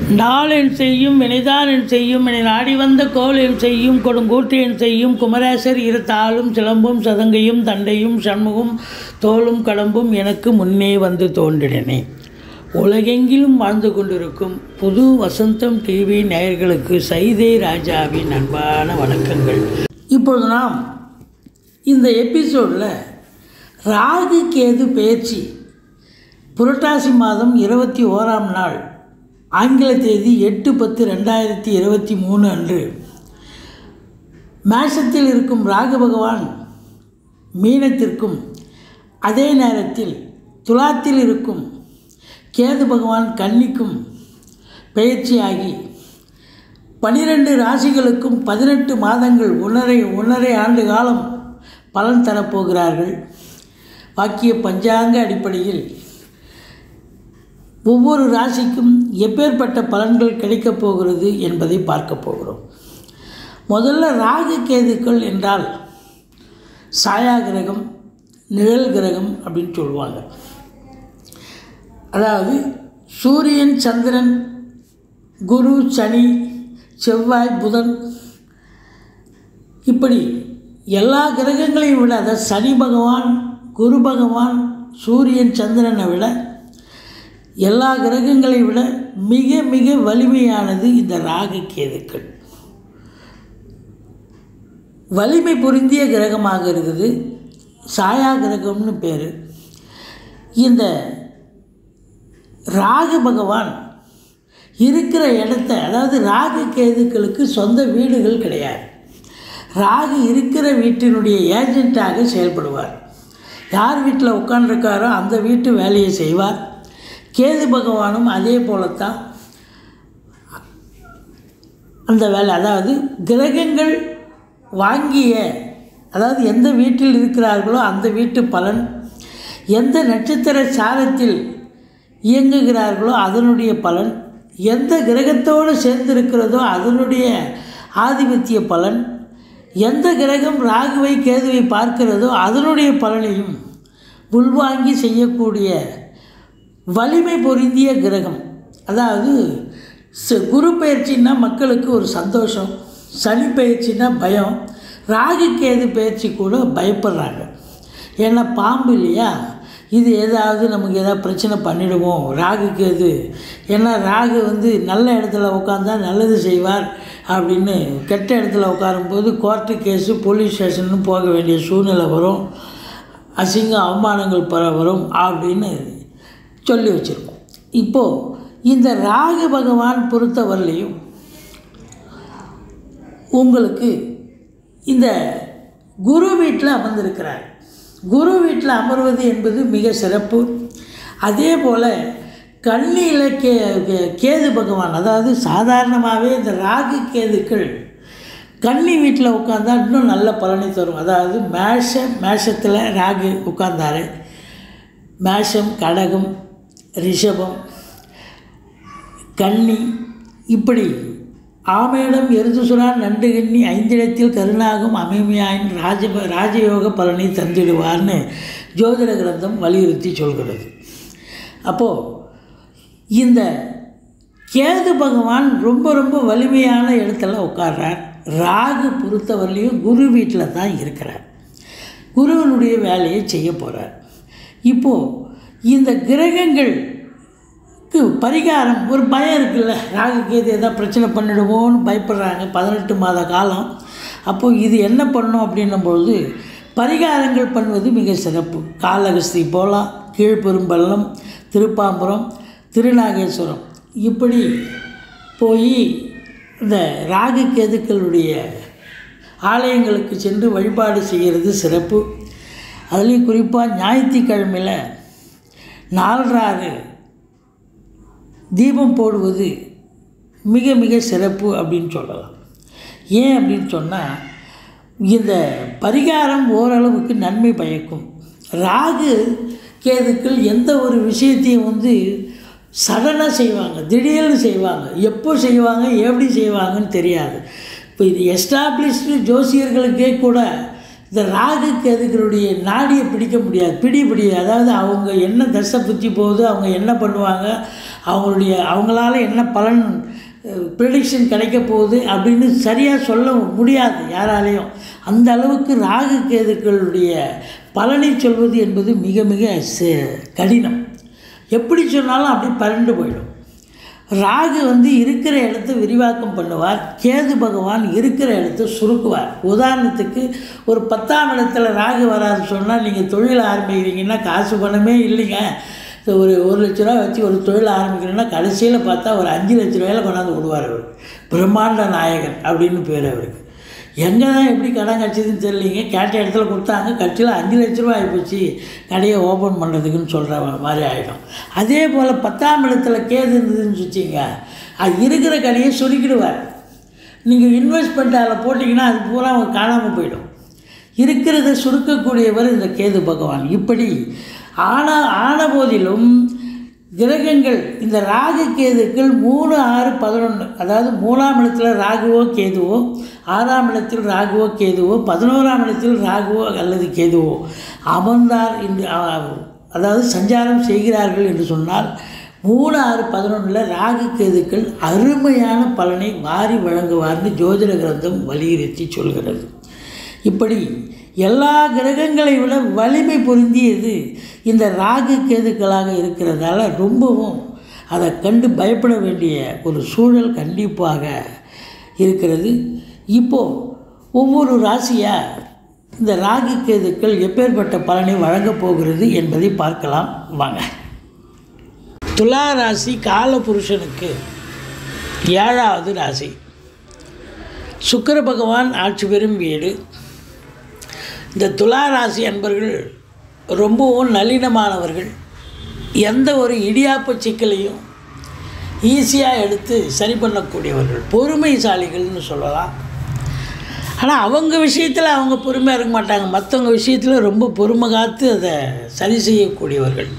நாளென் செய்யும் வினைதானென் செய்யும் என நாடி வந்த கோலென் செய்யும் கொடுங்கூற்றேன் செய்யும் குமரேசர் இருத்தாலும் சிலம்பும் சதங்கையும் தண்டையும் சண்முகம் தோளும் கடம்பும் எனக்கு முன்னே வந்து தோன்றினனே உலகெங்கிலும் வாழ்ந்து கொண்டிருக்கும் புது வசந்தம் டிவி நேயர்களுக்கு சைதே ராஜாவின் அன்பான வணக்கங்கள் இப்பொழுது நாம் இந்த எபிசோடில் ராகு கேது பயிற்சி புரட்டாசி மாதம் இருபத்தி ஓராம் நாள் ஆங்கில தேதி எட்டு பத்து ரெண்டாயிரத்தி இருபத்தி மூணு அன்று மேஷத்தில் இருக்கும் ராகு பகவான் மீனத்திற்கும் அதே நேரத்தில் துலாத்தில் இருக்கும் கேது பகவான் கன்னிக்கும் பயிற்சியாகி பனிரெண்டு ராசிகளுக்கும் பதினெட்டு மாதங்கள் ஒன்றரை ஒன்றரை ஆண்டு காலம் பலன் தரப்போகிறார்கள் வாக்கிய பஞ்சாங்க அடிப்படையில் ஒவ்வொரு ராசிக்கும் எப்பேற்பட்ட பலன்கள் கிடைக்கப் போகிறது என்பதை பார்க்க போகிறோம் முதல்ல ராகு கேதுக்கள் என்றால் சாயா கிரகம் நிழல் கிரகம் அப்படின்னு சொல்லுவாங்க அதாவது சூரியன் சந்திரன் குரு சனி செவ்வாய் புதன் இப்படி எல்லா கிரகங்களையும் விட அதாவது சனி பகவான் குரு பகவான் சூரியன் சந்திரனை விட எல்லா கிரகங்களை விட மிக மிக வலிமையானது இந்த ராகு கேதுக்கள் வலிமை பொருந்திய கிரகமாக இருக்குது சாயா கிரகம்னு பேர் இந்த ராகு பகவான் இருக்கிற இடத்த அதாவது ராகு கேதுக்களுக்கு சொந்த வீடுகள் கிடையாது ராகு இருக்கிற வீட்டினுடைய ஏஜெண்ட்டாக செயல்படுவார் யார் வீட்டில் உட்காண்டிருக்காரோ அந்த வீட்டு வேலையை செய்வார் கேது பகவானும் அதே போலத்தான் அந்த வேலை அதாவது கிரகங்கள் வாங்கிய அதாவது எந்த வீட்டில் இருக்கிறார்களோ அந்த வீட்டு பலன் எந்த நட்சத்திர சாரத்தில் இயங்குகிறார்களோ அதனுடைய பலன் எந்த கிரகத்தோடு சேர்ந்திருக்கிறதோ அதனுடைய ஆதிபத்திய பலன் எந்த கிரகம் ராகுவை கேதுவை பார்க்கிறதோ அதனுடைய பலனையும் உள்வாங்கி செய்யக்கூடிய வலிமை பொருந்திய கிரகம் அதாவது ச- குரு பயிற்சின்னா மக்களுக்கு ஒரு சந்தோஷம் சனி பயிற்சின்னா பயம் ராகு கேது பயிற்சி கூட பயப்படுறாங்க ஏன்னா பாம்பு இல்லையா இது ஏதாவது நமக்கு ஏதாவது பிரச்சனை பண்ணிடுவோம் ராகு கேது ஏன்னா ராகு வந்து நல்ல இடத்துல உட்காந்தா நல்லது செய்வார் அப்படின்னு கெட்ட இடத்துல உட்காரும்போது கோர்ட்டு கேஸு போலீஸ் ஸ்டேஷன்னு போக வேண்டிய சூழ்நிலை வரும் அசிங்க அவமானங்கள் பெற வரும் அப்படின்னு சொல்லி வச்சுருக்கோம் இப்போது இந்த ராகு பகவான் பொறுத்தவரையிலையும் உங்களுக்கு இந்த குரு வீட்டில் அமர்ந்திருக்கிறார் குரு வீட்டில் அமர்வது என்பது மிக சிறப்பு அதே போல் கண்ணியில் கே கே- கேது பகவான் அதாவது சாதாரணமாகவே இந்த ராகு கேதுக்கள் கன்னி வீட்டில் உட்காந்தா இன்னும் நல்ல பலனை தரும் அதாவது மேஷ மேஷத்தில் ராகு உட்கார்ந்தாரு மேஷம் கடகம் ரிஷபம் கன்னி இப்படி ஆமேடம் எருதுசுரான் நண்டு கன்னி ஐந்திடத்தில் கருணாகும் அமைமையாயின் ராஜ ராஜயோக பலனை தந்திடுவார்னு ஜோதிட கிரந்தம் வலியுறுத்தி சொல்கிறது அப்போது இந்த கேது பகவான் ரொம்ப ரொம்ப வலிமையான இடத்துல உட்கார்றார் ராகு பொறுத்தவரையிலையும் குரு வீட்டில் தான் இருக்கிறார் குருவனுடைய வேலையை செய்ய போகிறார் இப்போது இந்த கிரகங்களுக்கு பரிகாரம் ஒரு பயம் இருக்குல்ல ராகு கேது எதாவது பிரச்சனை பண்ணிடுவோன்னு பயப்படுறாங்க பதினெட்டு மாத காலம் அப்போது இது என்ன பண்ணும் அப்படின்னும் பொழுது பரிகாரங்கள் பண்ணுவது மிக சிறப்பு காலகஸ்தி போகலாம் கீழ்பெரும்பள்ளம் திருப்பாம்புரம் திருநாகேஸ்வரம் இப்படி போய் இந்த ராகு கேதுக்களுடைய ஆலயங்களுக்கு சென்று வழிபாடு செய்கிறது சிறப்பு அதுலேயும் குறிப்பாக ஞாயிற்றுக்கிழமையில் நாலராறு தீபம் போடுவது மிக மிக சிறப்பு அப்படின்னு சொல்லலாம் ஏன் அப்படின்னு சொன்னால் இந்த பரிகாரம் ஓரளவுக்கு நன்மை பயக்கும் ராகு கேதுக்கள் எந்த ஒரு விஷயத்தையும் வந்து சடனாக செய்வாங்க திடீர்னு செய்வாங்க எப்போ செய்வாங்க எப்படி செய்வாங்கன்னு தெரியாது இப்போ இது எஸ்டாப்ளிஷ்டு ஜோசியர்களுக்கே கூட இந்த ராகு கேதுகளுடைய நாடியை பிடிக்க முடியாது பிடி பிடியாது அதாவது அவங்க என்ன தசை புத்தி போகுது அவங்க என்ன பண்ணுவாங்க அவங்களுடைய அவங்களால என்ன பலன் ப்ரிடிக்ஷன் கிடைக்க போகுது அப்படின்னு சரியாக சொல்ல முடியாது யாராலையும் அந்த அளவுக்கு ராகு கேதுக்களுடைய பலனை சொல்வது என்பது மிக மிக ச- கடினம் எப்படி சொன்னாலும் அப்படி பரண்டு போயிடும் ராகு வந்து இருக்கிற இடத்த விரிவாக்கம் பண்ணுவார் கேது பகவான் இருக்கிற இடத்த சுருக்குவார் உதாரணத்துக்கு ஒரு பத்தாம் இடத்துல ராகு வராது சொன்னால் நீங்கள் தொழில் ஆரம்பிக்கிறீங்கன்னா காசு பணமே இல்லைங்க இந்த ஒரு ஒரு லட்ச ரூபா வச்சு ஒரு தொழில் ஆரம்பிக்கிறீங்கன்னா கடைசியில் பார்த்தா ஒரு அஞ்சு லட்ச ரூபாயில கொண்டாந்து விடுவார் அவர் பிரம்மாண்ட நாயகன் அப்படின்னு பேர் அவருக்கு எங்கே தான் எப்படி கடன் கிடச்சதுன்னு தெரியலிங்க கேட்ட இடத்துல கொடுத்தாங்க கட்சியில் அஞ்சு லட்ச ரூபா ஆகிப்போச்சு கடையை ஓப்பன் பண்ணுறதுக்குன்னு சொல்கிற மாதிரி ஆகிடும் அதே போல் பத்தாம் இடத்துல கேது இருந்ததுன்னு வச்சிங்க அது இருக்கிற கடையை சுருக்கிடுவார் நீங்கள் இன்வெஸ்ட்மெண்ட் அதில் போட்டிங்கன்னா அது பூரா அவங்க காணாமல் போயிடும் இருக்கிறத சுருக்கக்கூடியவர் இந்த கேது பகவான் இப்படி ஆன ஆன போதிலும் கிரகங்கள் இந்த ராகு கேதுக்கள் மூணு ஆறு பதினொன்று அதாவது மூணாம் இடத்துல ராகுவோ கேதுவோ ஆறாம் இடத்தில் ராகுவோ கேதுவோ பதினோராம் இடத்தில் ராகுவோ அல்லது கேதுவோ அமர்ந்தார் என்று அ- அதாவது சஞ்சாரம் செய்கிறார்கள் என்று சொன்னால் மூணு ஆறு பதினொன்றில் ராகு கேதுக்கள் அருமையான பலனை வாரி வழங்குவார்னு ஜோதிட கிரந்தம் வலியுறுத்தி சொல்கிறது இப்படி எல்லா கிரகங்களை விட வலிமை பொருந்தியது இந்த ராகு கேதுக்களாக இருக்கிறதால ரொம்பவும் அதை கண்டு பயப்பட வேண்டிய ஒரு சூழல் கண்டிப்பாக இருக்கிறது இப்போது ஒவ்வொரு ராசியாக இந்த ராகு கேதுக்கள் எப்பேற்பட்ட பலனை வழங்கப் போகிறது என்பதை பார்க்கலாம் வாங்க துலா ராசி காலபுருஷனுக்கு ஏழாவது ராசி சுக்கிர பகவான் ஆட்சி பெறும் வீடு இந்த துலா ராசி அன்பர்கள் ரொம்பவும் நளினமானவர்கள் எந்த ஒரு இடியாப்ப சிக்கலையும் ஈஸியாக எடுத்து சரி பண்ணக்கூடியவர்கள் பொறுமைசாலிகள்னு சொல்லலாம் ஆனால் அவங்க விஷயத்தில் அவங்க பொறுமையாக இருக்க மாட்டாங்க மற்றவங்க விஷயத்தில் ரொம்ப பொறுமை காத்து அதை சரி செய்யக்கூடியவர்கள்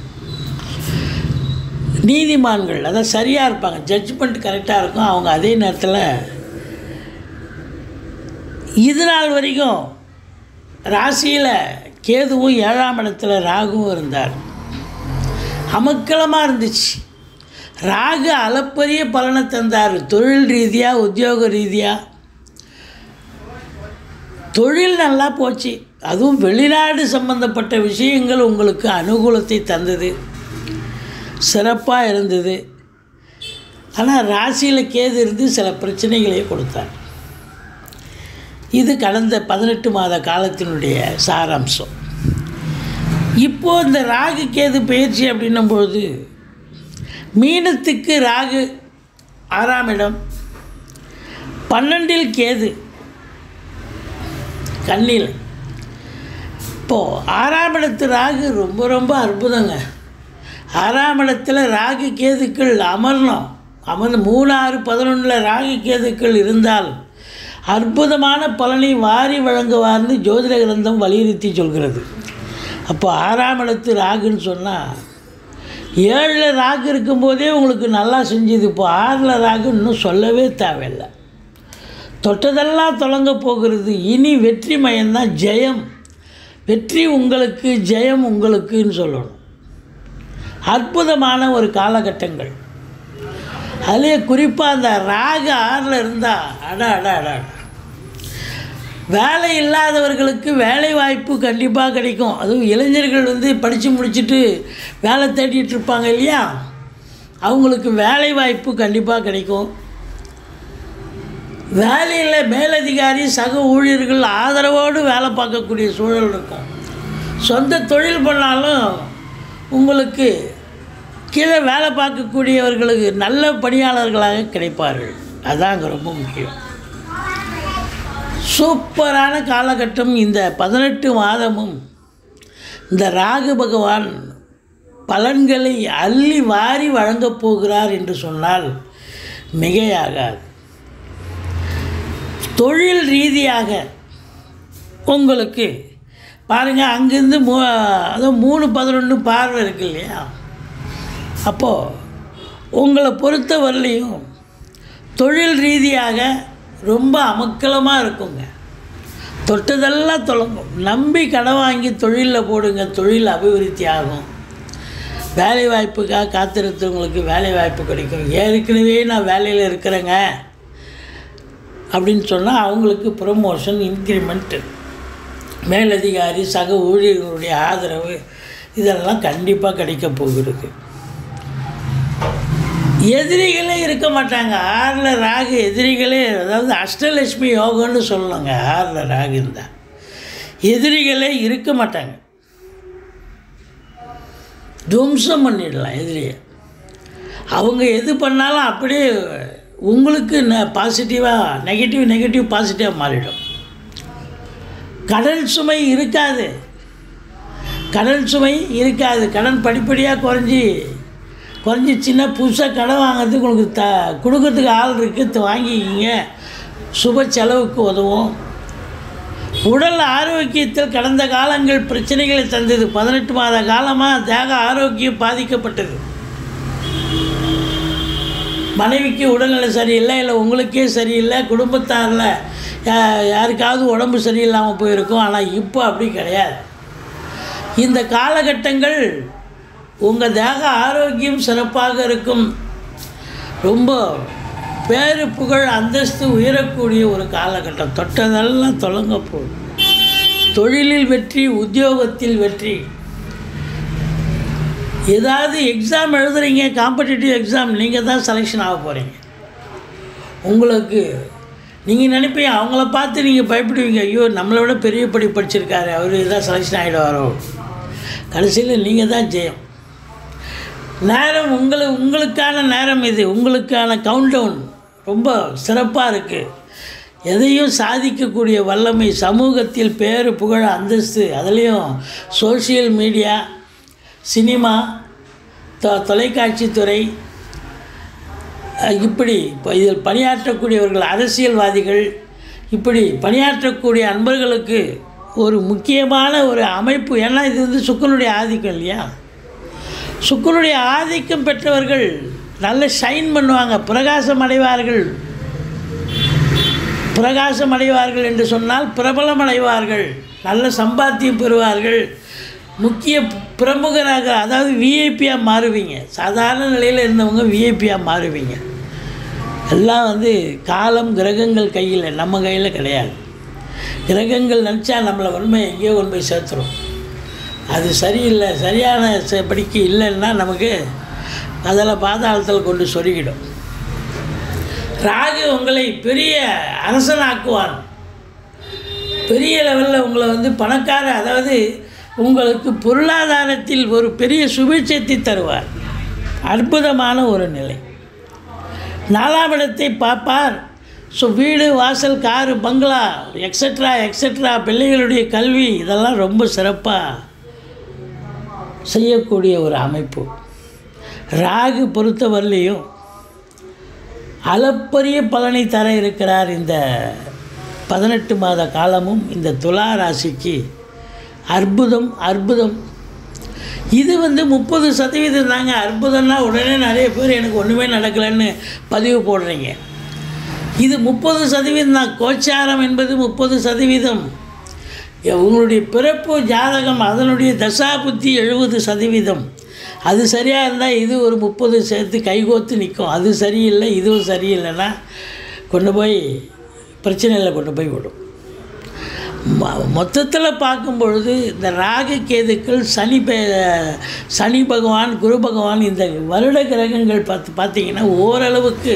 நீதிமான்கள் அதான் சரியாக இருப்பாங்க ஜட்ஜ்மெண்ட் கரெக்டாக இருக்கும் அவங்க அதே நேரத்தில் இது நாள் வரைக்கும் ராசியில் கேதுவும் ஏழாம் இடத்துல ராகுவும் இருந்தார் அமக்கலமாக இருந்துச்சு ராகு அளப்பரிய பலனை தந்தார் தொழில் ரீதியாக உத்தியோக ரீதியாக தொழில் நல்லா போச்சு அதுவும் வெளிநாடு சம்பந்தப்பட்ட விஷயங்கள் உங்களுக்கு அனுகூலத்தை தந்தது சிறப்பாக இருந்தது ஆனால் ராசியில் கேது இருந்து சில பிரச்சனைகளை கொடுத்தார் இது கடந்த பதினெட்டு மாத காலத்தினுடைய சாராம்சம் இப்போது இந்த ராகு கேது பயிற்சி அப்படின்னும் பொழுது மீனத்துக்கு ராகு ஆறாம் இடம் பன்னெண்டில் கேது கண்ணில் இப்போது ஆறாம் இடத்து ராகு ரொம்ப ரொம்ப அற்புதங்க ஆறாம் இடத்துல ராகு கேதுக்கள் அமரணும் அமர்ந்து மூணு ஆறு பதினொன்றில் ராகு கேதுக்கள் இருந்தால் அற்புதமான பலனை வாரி வழங்குவார்னு ஜோதிட கிரந்தம் வலியுறுத்தி சொல்கிறது அப்போ ஆறாம் இடத்து ராகுன்னு சொன்னால் ஏழில் ராகு இருக்கும்போதே உங்களுக்கு நல்லா செஞ்சுது இப்போ ஆறில் ராகு இன்னும் சொல்லவே தேவையில்லை தொட்டதெல்லாம் தொடங்க போகிறது இனி வெற்றி மயம்தான் ஜெயம் வெற்றி உங்களுக்கு ஜெயம் உங்களுக்குன்னு சொல்லணும் அற்புதமான ஒரு காலகட்டங்கள் அதிலே குறிப்பாக அந்த ராகு ஆறில் இருந்தால் அட அட அட அட. வேலை இல்லாதவர்களுக்கு வேலை வாய்ப்பு கண்டிப்பாக கிடைக்கும் அதுவும் இளைஞர்கள் வந்து படித்து முடிச்சுட்டு வேலை தேடிட்டு இருப்பாங்க இல்லையா அவங்களுக்கு வேலை வாய்ப்பு கண்டிப்பாக கிடைக்கும் வேலையில் மேலதிகாரி சக ஊழியர்கள் ஆதரவோடு வேலை பார்க்கக்கூடிய சூழல் இருக்கும் சொந்த தொழில் பண்ணாலும் உங்களுக்கு கீழே வேலை பார்க்கக்கூடியவர்களுக்கு நல்ல பணியாளர்களாக கிடைப்பார்கள் அதான் அங்கே ரொம்ப முக்கியம் சூப்பரான காலகட்டம் இந்த பதினெட்டு மாதமும் இந்த ராகு பகவான் பலன்களை அள்ளி வாரி வழங்கப் போகிறார் என்று சொன்னால் மிகையாகாது தொழில் ரீதியாக உங்களுக்கு பாருங்கள் அங்கேருந்து மூ அதுவும் மூணு பதினொன்று பார்வை இருக்கு இல்லையா அப்போது உங்களை பொறுத்த வரலையும் தொழில் ரீதியாக ரொம்ப அமக்கலமாக இருக்குங்க தொட்டதெல்லாம் தொடங்கும் நம்பி கடன் வாங்கி தொழிலில் போடுங்க தொழில் அபிவிருத்தி ஆகும் வேலை வாய்ப்புக்காக காத்திருத்தவங்களுக்கு வேலை வாய்ப்பு கிடைக்கும் ஏற்கனவே நான் வேலையில் இருக்கிறேங்க அப்படின்னு சொன்னால் அவங்களுக்கு ப்ரொமோஷன் இன்க்ரிமெண்ட்டு மேலதிகாரி சக ஊழியர்களுடைய ஆதரவு இதெல்லாம் கண்டிப்பாக கிடைக்க போகிறது எதிரிகளே இருக்க மாட்டாங்க ஆறில் ராகு எதிரிகளே அதாவது அஷ்டலட்சுமி யோகம்னு சொல்லணுங்க ஆறில் ராகு இருந்தால் எதிரிகளே இருக்க மாட்டாங்க துவம்சம் பண்ணிடலாம் எதிரியை அவங்க எது பண்ணாலும் அப்படியே உங்களுக்கு ந பாசிட்டிவாக நெகட்டிவ் நெகட்டிவ் பாசிட்டிவாக மாறிடும் கடன் சுமை இருக்காது கடன் சுமை இருக்காது கடன் படிப்படியாக குறைஞ்சி குறைஞ்சி சின்ன புதுசாக கடன் வாங்குறதுக்கு உங்களுக்கு த கொடுக்கறதுக்கு ஆள் இருக்குது வாங்கிக்கிங்க சுப செலவுக்கு உதவும் உடல் ஆரோக்கியத்தில் கடந்த காலங்கள் பிரச்சனைகளை தந்தது பதினெட்டு மாத காலமாக தேக ஆரோக்கியம் பாதிக்கப்பட்டது மனைவிக்கு உடல்நிலை சரியில்லை இல்லை உங்களுக்கே சரியில்லை குடும்பத்தாரில் யா- யாருக்காவது உடம்பு சரியில்லாமல் போயிருக்கும் ஆனால் இப்போ அப்படி கிடையாது இந்த காலகட்டங்கள் உங்கள் தேக ஆரோக்கியம் சிறப்பாக இருக்கும் ரொம்ப பேரு புகழ் அந்தஸ்து உயரக்கூடிய ஒரு காலகட்டம் தொட்டதெல்லாம் தொடங்க போகுது தொழிலில் வெற்றி உத்தியோகத்தில் வெற்றி ஏதாவது எக்ஸாம் எழுதுறீங்க காம்படிட்டிவ் எக்ஸாம் நீங்கள் தான் செலெக்ஷன் ஆக போகிறீங்க உங்களுக்கு நீங்கள் நினைப்பீங்க அவங்கள பார்த்து நீங்கள் பயப்படுவீங்க ஐயோ நம்மளை விட பெரிய படி படிச்சிருக்காரு அவர் இதான் செலெக்ஷன் ஆகிடுவாரோ கடைசியில் நீங்கள் தான் ஜெயம் நேரம் உங்களை உங்களுக்கான நேரம் இது உங்களுக்கான கவுண்டவுன் ரொம்ப சிறப்பாக இருக்குது எதையும் சாதிக்கக்கூடிய வல்லமை சமூகத்தில் பேர் புகழ் அந்தஸ்து அதுலேயும் சோஷியல் மீடியா சினிமா தொ தொலைக்காட்சித்துறை அஹ், இப்படி இப்போ இதில் பணியாற்றக்கூடியவர்கள் அரசியல்வாதிகள் இப்படி பணியாற்றக்கூடிய அன்பர்களுக்கு ஒரு முக்கியமான ஒரு அமைப்பு ஏன்னா இது வந்து சுக்கனுடைய ஆதிக்கம் இல்லையா சுக்கரனுடைய ஆதிக்கம் பெற்றவர்கள் நல்ல ஷைன் பண்ணுவாங்க பிரகாசம் அடைவார்கள் பிரகாசம் அடைவார்கள் என்று சொன்னால் பிரபலம் அடைவார்கள் நல்ல சம்பாத்தியம் பெறுவார்கள் முக்கிய பிரமுகராக அதாவது விஐபியாக மாறுவீங்க சாதாரண நிலையில் இருந்தவங்க விஐபியாக மாறுவீங்க எல்லாம் வந்து காலம் கிரகங்கள் கையில் நம்ம கையில் கிடையாது கிரகங்கள் நினச்சா நம்மளை உண்மை எங்கேயோ கொண்டு போய் சேர்த்துரும் அது சரியில்லை சரியான ச- படிக்கு இல்லைன்னா நமக்கு அதில் பாதாளத்தில் கொண்டு சொருகிடும் ராகு உங்களை பெரிய அரசனாக்குவான் பெரிய லெவலில் உங்களை வந்து பணக்கார அதாவது உங்களுக்கு பொருளாதாரத்தில் ஒரு பெரிய சுபிட்சத்தை தருவார் அற்புதமான ஒரு நிலை நாலாம் இடத்தை பார்ப்பார் ஸோ வீடு வாசல் காரு பங்களா எக்ஸட்ரா எக்ஸட்ரா பிள்ளைகளுடைய கல்வி இதெல்லாம் ரொம்ப சிறப்பாக செய்யக்கூடிய ஒரு அமைப்பு ராகு பொறுத்தவரையிலையும் அளப்பரிய பலனை தர இருக்கிறார் இந்த பதினெட்டு மாத காலமும் இந்த துலா ராசிக்கு அற்புதம் அற்புதம் இது வந்து முப்பது சதவீதம் தாங்க அற்புதம்னா உடனே நிறைய பேர் எனக்கு ஒன்றுமே நடக்கலைன்னு பதிவு போடுறீங்க இது முப்பது சதவீதம் தான் கோச்சாரம் என்பது முப்பது சதவீதம் உங்களுடைய பிறப்பு ஜாதகம் அதனுடைய தசா புத்தி எழுபது சதவீதம் அது சரியாக இருந்தால் இது ஒரு முப்பது சேர்த்து கைகோத்து நிற்கும் அது சரியில்லை இதுவும் சரியில்லைன்னா கொண்டு போய் பிரச்சனையில் கொண்டு போய் விடும் மொத்தத்தில் பார்க்கும் பொழுது இந்த ராகு கேதுக்கள் சனி பே- சனி பகவான் குரு பகவான் இந்த வருட கிரகங்கள் பார்த்து பார்த்தீங்கன்னா ஓரளவுக்கு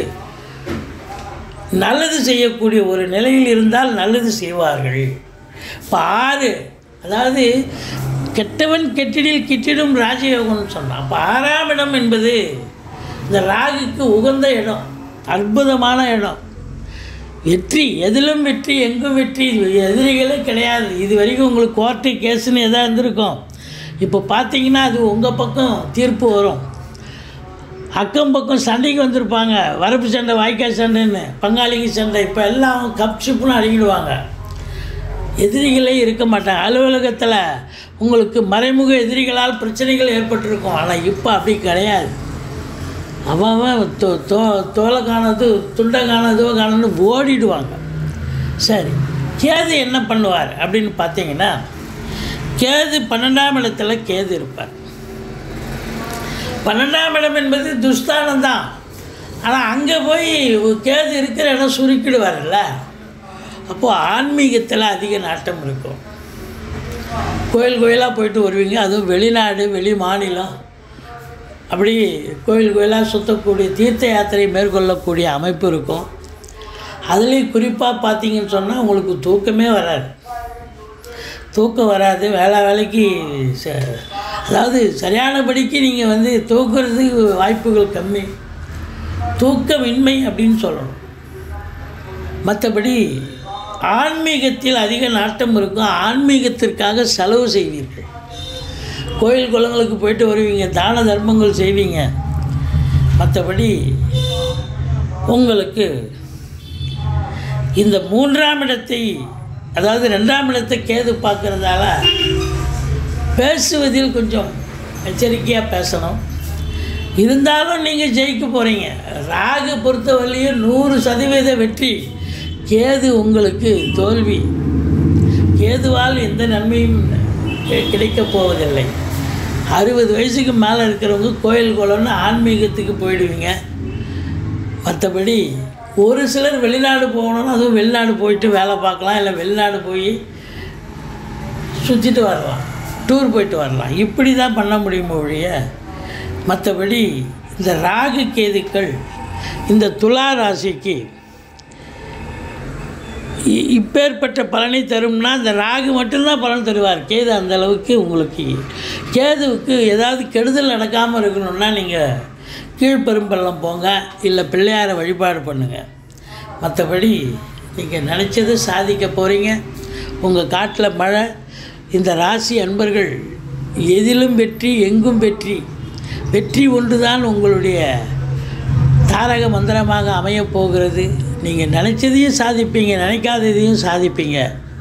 நல்லது செய்யக்கூடிய ஒரு நிலையில் இருந்தால் நல்லது செய்வார்கள் இப்போ ஆறு அதாவது கெட்டவன் கெட்டிடில் கிட்டிடும் ராஜயோகம்னு சொன்னான் அப்போ ஆறாம் இடம் என்பது இந்த ராகுக்கு உகந்த இடம் அற்புதமான இடம் வெற்றி எதிலும் வெற்றி எங்கும் வெற்றி எதிரிகளே கிடையாது இது வரைக்கும் உங்களுக்கு கோர்ட்டு கேஸுன்னு எதாக இருந்திருக்கும் இப்போ பார்த்தீங்கன்னா அது உங்கள் பக்கம் தீர்ப்பு வரும் அக்கம் பக்கம் சண்டைக்கு வந்திருப்பாங்க வரப்பு சண்டை வாய்க்கால் சண்டைன்னு பங்காளிக்கு சண்டை இப்போ எல்லாம் கப் சிப்புன்னு அடங்கிடுவாங்க எதிரிகளே இருக்க மாட்டாங்க அலுவலகத்தில் உங்களுக்கு மறைமுக எதிரிகளால் பிரச்சனைகள் ஏற்பட்டிருக்கும் ஆனால் இப்போ அப்படி கிடையாது அவன் அவன் தோ தோ தோலை காணது துண்டை காணதோ காணது ஓடிடுவாங்க சரி கேது என்ன பண்ணுவார் அப்படின்னு பார்த்தீங்கன்னா கேது பன்னெண்டாம் இடத்துல கேது இருப்பார் பன்னெண்டாம் இடம் என்பது துஸ்தானம் தான் ஆனால் அங்கே போய் கேது இருக்கிற இடம் சுருக்கிடுவார்ல அப்போது ஆன்மீகத்தில் அதிக நாட்டம் இருக்கும் கோயில் கோயிலாக போயிட்டு வருவீங்க அதுவும் வெளிநாடு வெளி மாநிலம் அப்படி கோயில் கோயிலாக சுற்றக்கூடிய தீர்த்த யாத்திரை மேற்கொள்ளக்கூடிய அமைப்பு இருக்கும் அதுலேயும் குறிப்பாக பார்த்தீங்கன்னு சொன்னால் உங்களுக்கு தூக்கமே வராது தூக்கம் வராது வேலை வேலைக்கு ச அதாவது சரியானபடிக்கு நீங்கள் வந்து தூக்குறதுக்கு வாய்ப்புகள் கம்மி தூக்கமின்மை அப்படின்னு சொல்லணும் மற்றபடி ஆன்மீகத்தில் அதிக நாட்டம் இருக்கும் ஆன்மீகத்திற்காக செலவு செய்வீர்கள் கோயில் குளங்களுக்கு போயிட்டு வருவீங்க தான தர்மங்கள் செய்வீங்க மற்றபடி உங்களுக்கு இந்த மூன்றாம் இடத்தை அதாவது ரெண்டாம் இடத்தை கேது பார்க்குறதால பேசுவதில் கொஞ்சம் எச்சரிக்கையாக பேசணும் இருந்தாலும் நீங்கள் ஜெயிக்க போகிறீங்க ராகு பொறுத்தவரையிலையும் நூறு சதவீத வெற்றி கேது உங்களுக்கு தோல்வி கேதுவால் எந்த நன்மையும் கி- கிடைக்கப் போவதில்லை அறுபது வயசுக்கு மேலே இருக்கிறவங்க கோயில் குளம்னு ஆன்மீகத்துக்கு போயிடுவீங்க மற்றபடி ஒரு சிலர் வெளிநாடு போகணும்னா அதுவும் வெளிநாடு போயிட்டு வேலை பார்க்கலாம் இல்லை வெளிநாடு போய் சுற்றிட்டு வரலாம் டூர் போயிட்டு வரலாம் இப்படி தான் பண்ண முடியுமோ ஒழிய மற்றபடி இந்த ராகு கேதுக்கள் இந்த துலா ராசிக்கு இ- இப்பேற்பட்ட பலனை தரும்னா இந்த ராகு மட்டும்தான் பலன் தருவார் கேது அந்த அளவுக்கு உங்களுக்கு கேதுவுக்கு ஏதாவது கெடுதல் நடக்காமல் இருக்கணும்னா நீங்கள் கீழ்பெரும்பள்ளம் போங்க இல்லை பிள்ளையாரை வழிபாடு பண்ணுங்கள் மற்றபடி நீங்கள் நினச்சது சாதிக்க போகிறீங்க உங்கள் காட்டில் மழை இந்த ராசி அன்பர்கள் எதிலும் வெற்றி எங்கும் வெற்றி வெற்றி ஒன்றுதான் உங்களுடைய தாரக மந்திரமாக அமையப் போகிறது நீங்கள் நினச்சதையும் சாதிப்பீங்க நினைக்காததையும் சாதிப்பீங்க